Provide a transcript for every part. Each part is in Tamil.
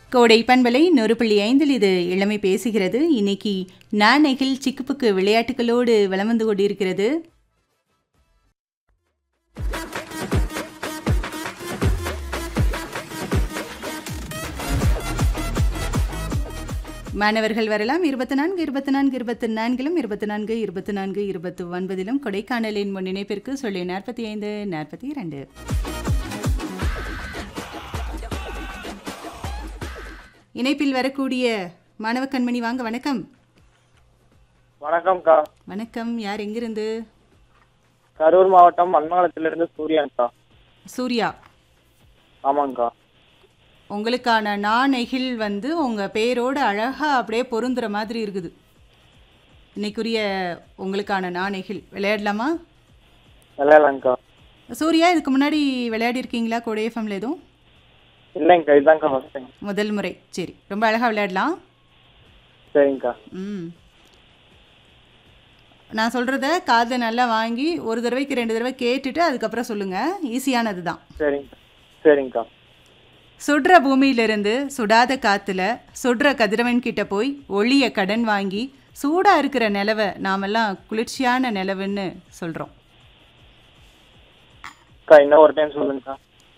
கோடை பண்பலை நூறு புள்ளி ஐந்தில் இது இளமை பேசுகிறது இன்னைக்கு நாணைகள் சிக்குப்புக்கு விளையாட்டுகளோடு வலம் வந்து கொண்டிருக்கிறது மாணவர்கள் வரலாம் இருபத்தி நான்கு இருபத்தி நான்கு இருபத்தி நான்கிலும் இருபத்தி நான்கு இருபத்தி நான்கு இருபத்தி ஒன்பதிலும் கொடைக்கானலின் முன் இணைப்பிற்கு சொல்லி நாற்பத்தி ஐந்து நாற்பத்தி இரண்டு இணைப்பில் வரக்கூடிய மாணவ கண்மணி வாங்க வணக்கம் வணக்கம்க்கா வணக்கம் யார் எங்கிருந்து கரூர் மாவட்டம் மண்மங்கலத்திலிருந்து சூர்யாங்க்கா சூர்யா ஆமாங்க்கா உங்களுக்கான நாணெகில் வந்து உங்கள் பேரோட அழகாக அப்படியே பொருந்துற மாதிரி இருக்குது இன்னைக்குரிய உங்களுக்கான நாணெகில் விளையாடலாமா விளையாடலாங்க்கா சூர்யா இதுக்கு முன்னாடி விளையாடி இருக்கீங்களா கோடை எஃப்எம்ல எதுவும் இல்லைங்கக்கா இதுதான்க்கா ஃபஸ்ட் டைம் முதல் முறை சரி ரொம்ப அழகாக விளையாடலாம் சரிங்கக்கா ம் நான் சொல்கிறத காதை நல்லா வாங்கி ஒரு தடவைக்கு ரெண்டு தடவை கேட்டுட்டு அதுக்கப்புறம் சொல்லுங்கள் ஈஸியானது தான் சரிங்கக்கா சரிங்கக்கா சுடுற பூமியிலிருந்து சுடாத காத்துல சுடுற கதிரவன் கிட்ட போய் ஒளிய கடன் வாங்கி சூடா இருக்கிற நிலவை நாமெல்லாம் குளிர்ச்சியான நிலவுன்னு சொல்றோம் அக்கா இன்னும் ஒரு டைம் சொல்லுங்கக்கா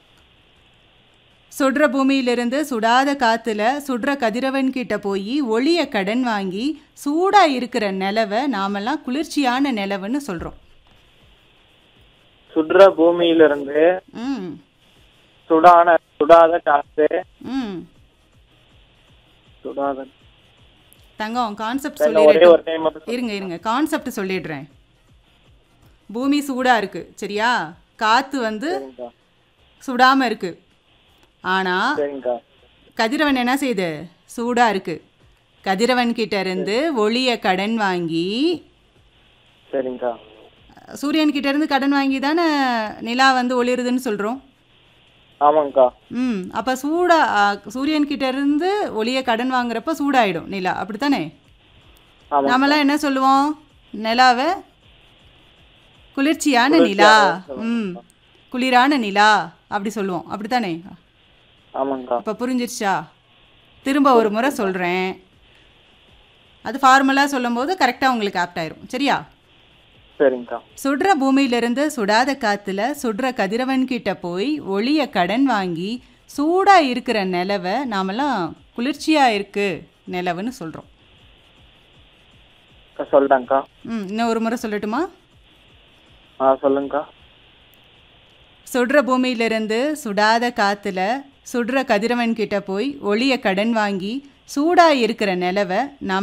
சுடுற பூமியிலிருந்து சுடாத காத்துல சுடுற கதிரவன் கிட்ட போய் ஒளிய கடன் வாங்கி சூடா இருக்கிற நிலவை நாமெல்லாம் குளிர்ச்சியான நிலவுன்னு சொல்றோம் சுடுற பூமியிலிருந்து ம் சுடான சுடாத காத்து ம் சுடாத தங்கம் கான்செப்ட் இன்னும் ஒரே சொல்லிடுறேன் ஒரு டைம் மட்டும் இருங்க இருங்க கான்செப்ட் சொல்லிடுறேன் பூமி சூடா இருக்கு சரியா காத்து வந்து சரிங்கக்கா சுடாம இருக்கு ஆனா சரிங்கக்கா கதிரவன் என்ன செய்யுது சூடா இருக்கு கதிரவன் கிட்ட இருந்து ஒளிய கடன் வாங்கி சரிங்கக்கா சூரியன் கிட்ட இருந்து கடன் வாங்கி தானே நிலா வந்து ஒளிருதுன்னு சொல்றோம் ஆமாங்கக்கா ம் அப்ப சூடா ஆ, சூரியன் கிட்ட இருந்து ஒளிய கடன் வாங்குறப்ப சூடாயிடும் நிலா அப்படித்தானே ஆமாம் நாமெல்லாம் என்ன சொல்லுவோம் நிலாவை குளிர்ச்சியான நிலா ம் குளிரான நிலா அப்படி சொல்லுவோம் அப்படித்தானே ஆமாங்கக்கா அப்போ புரிஞ்சிருச்சா திரும்ப ஒரு முறை சொல்கிறேன் அது ஃபார்மலாக சொல்லும்போது கரெக்டாக உங்களுக்கு ஆப்ட் ஆயிரும் சரியா சரிங்கக்கா சுடுற பூமியிலிருந்து சுடாத காத்துல சுடுற கதிரவன் கிட்ட போய் ஒளிய கடன் வாங்கி சூடா இருக்கிற நிலவை நாமெல்லாம் குளிர்ச்சியா இருக்கு நிலவுன்னு சொல்றோம் அக்கா சொல்லிட்டேங்க்கா ம் இன்னும் ஒரு முறை சொல்லட்டுமா ஆ சொல்லுங்கக்கா சுடுற பூமியிலிருந்து சுடாத காத்துல சுடுற கதிரவன் கிட்ட போய் ஒளிய கடன் வாங்கி சூடா இருக்கிற நிலவை நாம